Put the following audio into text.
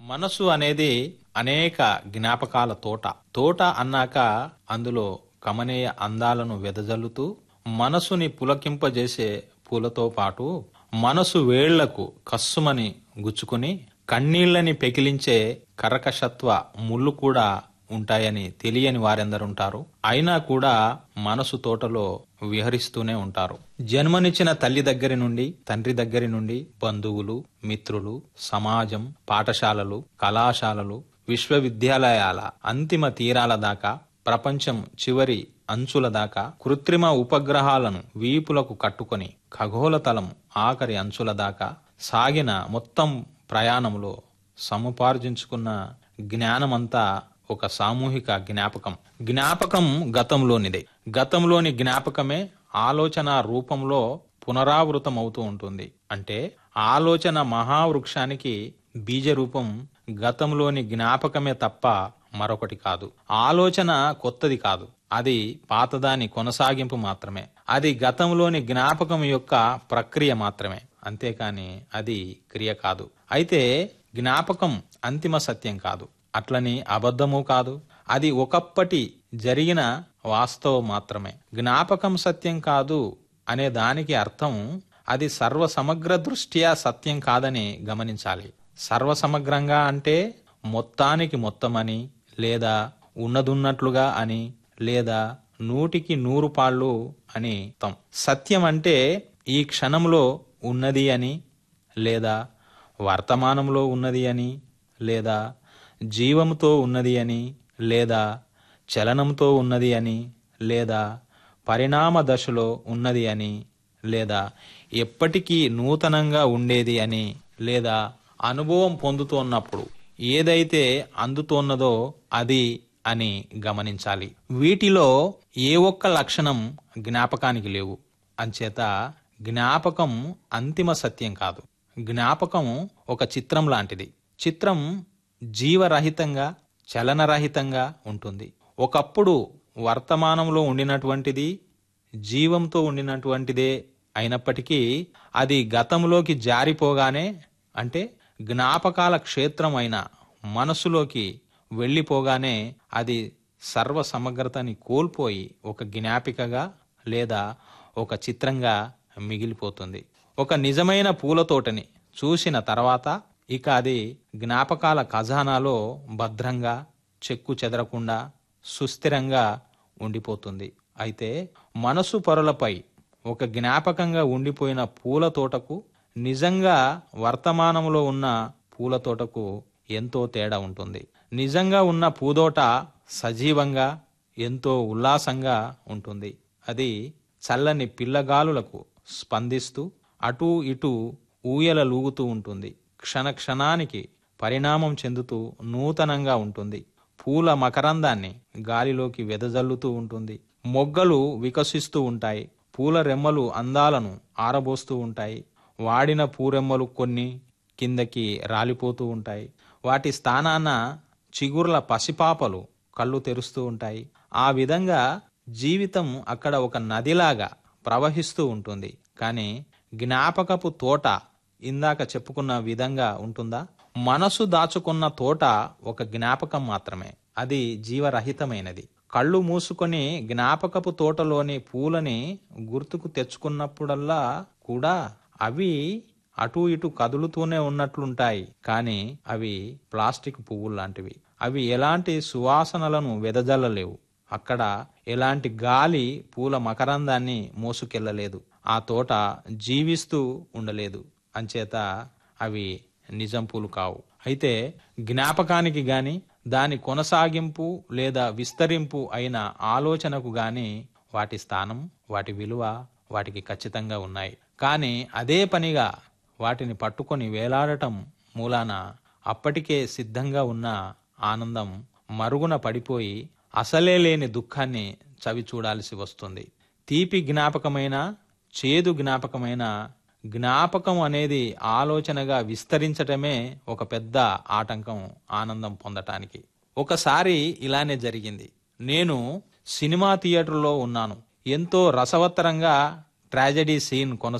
మనసు అనేది అనేక జ్ఞాపకాల తోట తోట అన్నాక అందులో కమనీయ అందాలను వెదజల్లుతూ మనసుని పులకింపజేసే పూలతో పాటు మనసు వేళ్లకు కస్సుమని గుచ్చుకుని కన్నీళ్లని పెకిలించే కరకశత్వ ముళ్ళు కూడా ఉంటాయని తెలియని వారెందరుంటారు అయినా కూడా మనసు తోటలో విహరిస్తూనే ఉంటారు జన్మనిచ్చిన తల్లి దగ్గరి నుండి తండ్రి దగ్గరి నుండి బంధువులు మిత్రులు సమాజం పాఠశాలలు కళాశాలలు విశ్వవిద్యాలయాల అంతిమ తీరాల దాకా ప్రపంచం చివరి అంచుల దాకా కృత్రిమ ఉపగ్రహాలను వీపులకు కట్టుకొని ఖగోళతలం ఆఖరి అంచుల దాకా సాగిన మొత్తం ప్రయాణంలో సముపార్జించుకున్న జ్ఞానమంతా ఒక సామూహిక జ్ఞాపకం జ్ఞాపకం గతంలోనిదే గతంలోని జ్ఞాపకమే ఆలోచన రూపంలో పునరావృతం అవుతూ ఉంటుంది అంటే ఆలోచన మహావృక్షానికి బీజ రూపం గతంలోని జ్ఞాపకమే తప్ప మరొకటి కాదు ఆలోచన కొత్తది కాదు అది పాతదాని కొనసాగింపు మాత్రమే అది గతంలోని జ్ఞాపకం యొక్క ప్రక్రియ మాత్రమే అంతేకాని అది క్రియ కాదు అయితే జ్ఞాపకం అంతిమ సత్యం కాదు అట్లని అబద్ధము కాదు అది ఒకప్పటి జరిగిన వాస్తవం మాత్రమే జ్ఞాపకం సత్యం కాదు అనే దానికి అర్థం అది సర్వ సమగ్ర దృష్ట్యా సత్యం కాదని గమనించాలి సర్వసమగ్రంగా అంటే మొత్తానికి మొత్తమని లేదా ఉన్నదున్నట్లుగా అని లేదా నూటికి నూరు పాళ్ళు అని అర్థం సత్యం అంటే ఈ క్షణంలో ఉన్నది అని లేదా వర్తమానంలో ఉన్నది అని లేదా జీవంతో ఉన్నది అని లేదా చలనంతో ఉన్నది అని లేదా పరిణామ దశలో ఉన్నది అని లేదా ఎప్పటికీ నూతనంగా ఉండేది అని లేదా అనుభవం పొందుతున్నప్పుడు ఏదైతే అందుతోన్నదో అది అని గమనించాలి వీటిలో ఏ ఒక్క లక్షణం జ్ఞాపకానికి లేవు అంచేత జ్ఞాపకం అంతిమ సత్యం కాదు జ్ఞాపకం ఒక చిత్రం లాంటిది చిత్రం జీవరహితంగా చలనరహితంగా ఉంటుంది ఒకప్పుడు వర్తమానంలో ఉండినటువంటిది జీవంతో ఉండినటువంటిదే అయినప్పటికీ అది గతంలోకి జారిపోగానే అంటే జ్ఞాపకాల క్షేత్రం అయిన మనసులోకి వెళ్ళిపోగానే అది సర్వ సమగ్రతని కోల్పోయి ఒక జ్ఞాపికగా లేదా ఒక చిత్రంగా మిగిలిపోతుంది ఒక నిజమైన పూల తోటని చూసిన తర్వాత ఇక అది జ్ఞాపకాల ఖజానాలో భద్రంగా చెక్కు చెదరకుండా సుస్థిరంగా ఉండిపోతుంది అయితే మనసు పొరలపై ఒక జ్ఞాపకంగా ఉండిపోయిన పూల తోటకు నిజంగా వర్తమానంలో ఉన్న పూల తోటకు ఎంతో తేడా ఉంటుంది నిజంగా ఉన్న పూదోట సజీవంగా ఎంతో ఉల్లాసంగా ఉంటుంది అది చల్లని పిల్లగాలులకు స్పందిస్తూ అటూ ఇటూ ఊయలలూగుతూ ఉంటుంది క్షణ క్షణానికి పరిణామం చెందుతూ నూతనంగా ఉంటుంది పూల మకరందాన్ని గాలిలోకి వెదజల్లుతూ ఉంటుంది మొగ్గలు వికసిస్తూ ఉంటాయి పూల రెమ్మలు అందాలను ఆరబోస్తూ ఉంటాయి వాడిన పూరెమ్మలు కొన్ని కిందకి రాలిపోతూ ఉంటాయి వాటి స్థానాన చిగుర్ల పసిపాపలు కళ్ళు తెరుస్తూ ఉంటాయి ఆ విధంగా జీవితం అక్కడ ఒక నదిలాగా ప్రవహిస్తూ ఉంటుంది కానీ జ్ఞాపకపు తోట ఇందాక చెప్పుకున్న విధంగా ఉంటుందా మనసు దాచుకున్న తోట ఒక జ్ఞాపకం మాత్రమే అది జీవరహితమైనది కళ్ళు మూసుకొని జ్ఞాపకపు తోటలోని పూలని గుర్తుకు తెచ్చుకున్నప్పుడల్లా కూడా అవి అటు ఇటు కదులుతూనే ఉన్నట్లుంటాయి కానీ అవి ప్లాస్టిక్ పువ్వులు లాంటివి అవి ఎలాంటి సువాసనలను వెదజల్లలేవు అక్కడ ఎలాంటి గాలి పూల మకరందాన్ని మోసుకెళ్లలేదు ఆ తోట జీవిస్తూ ఉండలేదు అంచేత అవి నిజం పూలు కావు అయితే జ్ఞాపకానికి గాని దాని కొనసాగింపు లేదా విస్తరింపు అయిన ఆలోచనకు గాని వాటి స్థానం వాటి విలువ వాటికి ఖచ్చితంగా ఉన్నాయి కానీ అదే పనిగా వాటిని పట్టుకొని వేలాడటం మూలాన అప్పటికే సిద్ధంగా ఉన్న ఆనందం మరుగున పడిపోయి అసలే లేని దుఃఖాన్ని చవి చూడాల్సి వస్తుంది తీపి జ్ఞాపకమైన చేదు జ్ఞాపకమైన జ్ఞాపకం అనేది ఆలోచనగా విస్తరించటమే ఒక పెద్ద ఆటంకం ఆనందం పొందటానికి ఒకసారి ఇలానే జరిగింది నేను సినిమా థియేటర్లో ఉన్నాను ఎంతో రసవత్తరంగా ట్రాజడీ సీన్ కొనసాగుతుంది